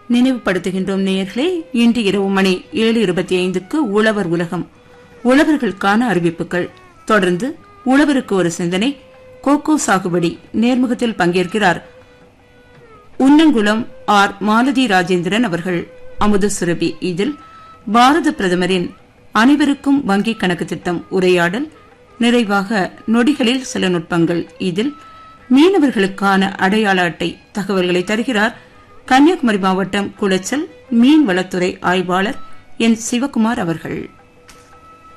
நினைவுபடுத்துகின்றோம் நேயர்களே இன்று இரவு மணி ஏழு இருபத்தி ஐந்துக்கு உழவர் உலகம் உழவர்களுக்கான அறிவிப்புகள் தொடர்ந்து உழவருக்கு ஒரு சிந்தனை கோகோ சாகுபடி நேர்முகத்தில் பங்கேற்கிறார் உன்னங்குளம் ஆர் மாலதி ராஜேந்திரன் அவர்கள் அமுத சுரபி இதில் பாரத பிரதமரின் அனைவருக்கும் வங்கி கணக்கு திட்டம் உரையாடல் நிறைவாக நொடிகளில் சில நுட்பங்கள் இதில் மீனவர்களுக்கான அடையாள அட்டை தகவல்களை தருகிறார் கன்னியாகுமரி மாவட்டம் குளச்சல் மீன் வளத்துறை ஆய்வாளர் என் சிவகுமார் அவர்கள்